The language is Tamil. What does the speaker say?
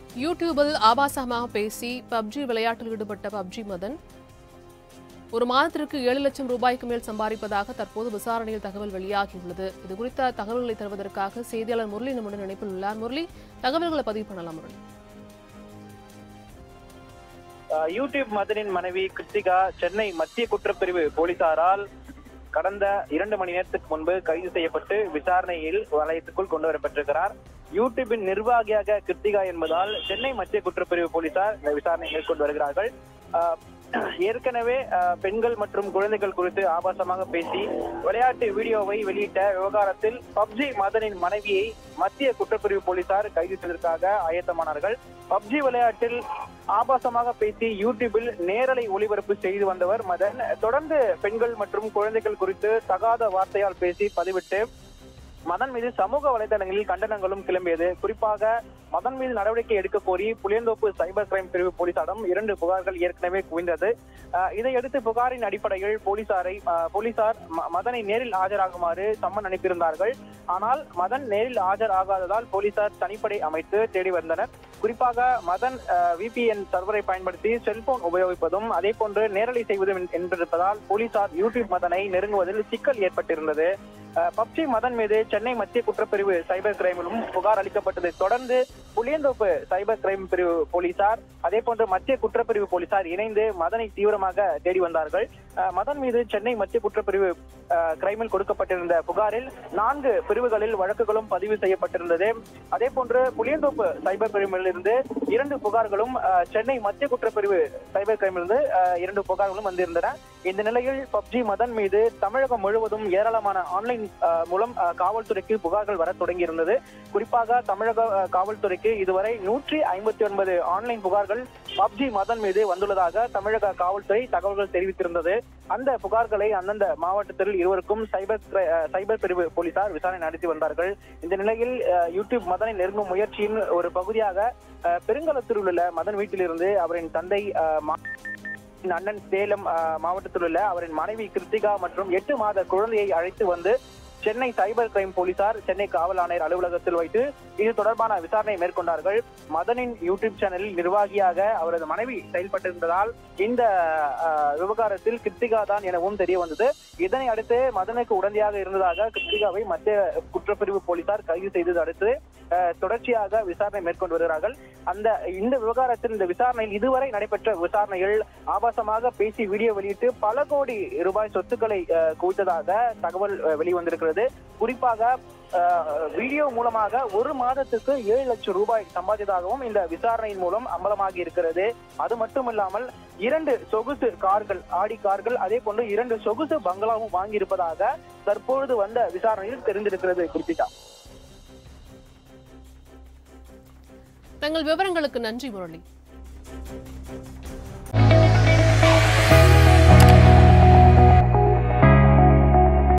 யூடியூபில் ஆபாசமாக பேசி பப்ஜி விளையாட்டில் ஈடுபட்ட பப்ஜி மதன் ஒரு மாதத்திற்கு ஏழு லட்சம் ரூபாய்க்கு மேல் சம்பாதிப்பதாக தற்போது விசாரணையில் தகவல் வெளியாகியுள்ளது இது குறித்த தகவல்களை தருவதற்காக செய்தியாளர் முரளி நம்முடன் இணைப்பில் உள்ளார் முரளி தகவல்களை பதிவு பண்ணலாம் முரளி அஹ் யூடியூப் மதனின் மனைவி கிருத்திகா சென்னை மத்திய குற்றப்பிரிவு போலீசாரால் கடந்த இரண்டு மணி நேரத்துக்கு முன்பு கைது செய்யப்பட்டு விசாரணையில் வலயத்துக்குள் கொண்டு வரப்பட்டிருக்கிறார் யூடியூபின் நிர்வாகியாக கிருத்திகா என்பதால் சென்னை மத்திய குற்றப்பிரிவு போலீசார் இந்த விசாரணை மேற்கொண்டு வருகிறார்கள் அஹ் ஏற்கனவே அஹ், பெண்கள் மற்றும் குழந்தைகள் குறித்து ஆபாசமாக பேசி விளையாட்டு வீடியோவை வெளியிட்ட விவகாரத்தில் பப்ஜி மதனின் மனைவியை மத்திய குற்றப்பிரிவு போலீசார் கைது செய்வதற்காக ஆயத்தமானார்கள் பப்ஜி விளையாட்டில் ஆபாசமாக பேசி யூடியூபில் நேரலை ஒளிபரப்பு செய்து வந்தவர் மதன் தொடர்ந்து பெண்கள் மற்றும் குழந்தைகள் குறித்து தகாத வார்த்தையால் பேசி பதிவிட்டு மதன் மீது சமூக வலைதளங்களில் கண்டனங்களும் கிளம்பியது குறிப்பாக மதன் மீது நடவடிக்கை எடுக்க கோரி புளியந்தோப்பு சைபர் கிரைம் பிரிவு போலீசாரிடம் இரண்டு புகார்கள் ஏற்கனவே குவிந்தது அஹ், இதையடுத்து புகாரின் அடிப்படையில் போலீசாரை அஹ், போலீசார் ம- மதனை நேரில் ஆஜராகுமாறு சம்மன் அனுப்பியிருந்தார்கள் ஆனால் மதன் நேரில் ஆஜர் ஆகாததால் போலீசார் தனிப்படை அமைத்து தேடி வந்தனர் குறிப்பாக மதன் விபிஎன் சர்வரை பயன்படுத்தி செல்போன் உபயோகிப்பதும் அதே போன்று நேரலை செய்வதும் என்- என்றிருப்பதால் போலீசார் யூடியூப் மதனை நெருங்குவதில் சிக்கல் ஏற்பட்டிருந்தது அஹ், பப்ஜி மதன் மீது சென்னை மத்திய குற்றப்பிரிவு சைபர் கிரைமிலும் புகார் அளிக்கப்பட்டதை தொடர்ந்து புளியந்தோப்பு சைபர் கிரைம் பிரிவு போலீசார் அதே போன்று மத்திய குற்றப்பிரிவு போலீசார் இணைந்து மதனை தீவிரமாக தேடி வந்தார்கள் அஹ், மதன் மீது சென்னை மத்திய குற்றப்பிரிவு அஹ், கிரைமில் கொடுக்கப்பட்டிருந்த புகாரில் நான்கு பிரிவுகளில் வழக்குகளும் பதிவு செய்யப்பட்டிருந்தது அதே போன்று புளியந்தோப்பு சைபர் கிரைமில் இருந்து இரண்டு புகார்களும் அஹ், சென்னை மத்திய குற்றப்பிரிவு சைபர் கிரைமிலிருந்து அஹ், இரண்டு புகார்களும் வந்திருந்தன இந்த நிலையில் பப்ஜி மதன் மீது தமிழகம் முழுவதும் ஏராளமான ஆன்லைன் அஹ், மூலம் அஹ், காவல்துறைக்கு புகார்கள் வர தொடங்கியிருந்தது குறிப்பாக தமிழக அஹ், காவல்துறைக்கு இதுவரை நூற்றி ஐம்பத்தி ஒன்பது ஆன்லைன் புகார்கள் பப்ஜி மதன் மீது வந்துள்ளதாக தமிழக காவல்துறை தகவல்கள் தெரிவித்திருந்தது அந்த புகார்களை அந்தந்த மாவட்டத்தில் இருவருக்கும் சைபர் கிரை- அஹ், சைபர் பிரிவு போலீசார் விசாரணை நடத்தி வந்தார்கள் இந்த நிலையில் அஹ், யூடியூப் மதனை நெருங்கும் முயற்சியின் ஒரு பகுதியாக அஹ், பெருங்களத்தூரில் உள்ள மதன் வீட்டிலிருந்து அவரின் தந்தை அஹ், மா- அண்ணன் சேலம் அஹ், மாவட்டத்தில் உள்ள அவரின் மனைவி கிருத்திகா மற்றும் எட்டு மாத குழந்தையை அழைத்து வந்து சென்னை சைபர் கிரைம் போலீசார் சென்னை காவல் ஆணையர் அலுவலகத்தில் வைத்து இது தொடர்பான விசாரணை மேற்கொண்டார்கள் மதனின் யூடியூப் சேனலில் நிர்வாகியாக அவரது மனைவி செயல்பட்டிருந்ததால் இந்த அஹ், விவகாரத்தில் கிருத்திகா தான் எனவும் தெரிய வந்தது இதனை அடுத்து மதனுக்கு உடந்தையாக இருந்ததாக கிருத்திகாவை மத்திய குற்றப்பிரிவு போலீசார் கைது செய்தது அடுத்து அஹ், தொடர்ச்சியாக விசாரணை மேற்கொண்டு வருகிறார்கள் அந்த இந்த விவகாரத்தில் இந்த விசாரணையில் இதுவரை நடைபெற்ற விசாரணையில் ஆபாசமாக பேசி வீடியோ வெளியிட்டு பல கோடி ரூபாய் சொத்துக்களை அஹ், குவித்ததாக தகவல் அஹ், வெளிவந்திருக்கிறது குறிப்பாக அஹ், வீடியோ மூலமாக ஒரு மாதத்துக்கு ஏழு லட்சம் ரூபாய் சம்பாதித்ததாகவும் இந்த விசாரணையின் மூலம் அம்பலமாகி இருக்கிறது அது மட்டுமில்லாமல் இரண்டு சொகுசு கார்கள் ஆடி கார்கள் அதே போன்று இரண்டு சொகுசு பங்களாவும் வாங்கியிருப்பதாக தற்பொழுது வந்த விசாரணையில் தெரிந்திருக்கிறது குறிப்பிட்டார் தங்கள் விவரங்களுக்கு நன்றி முரளி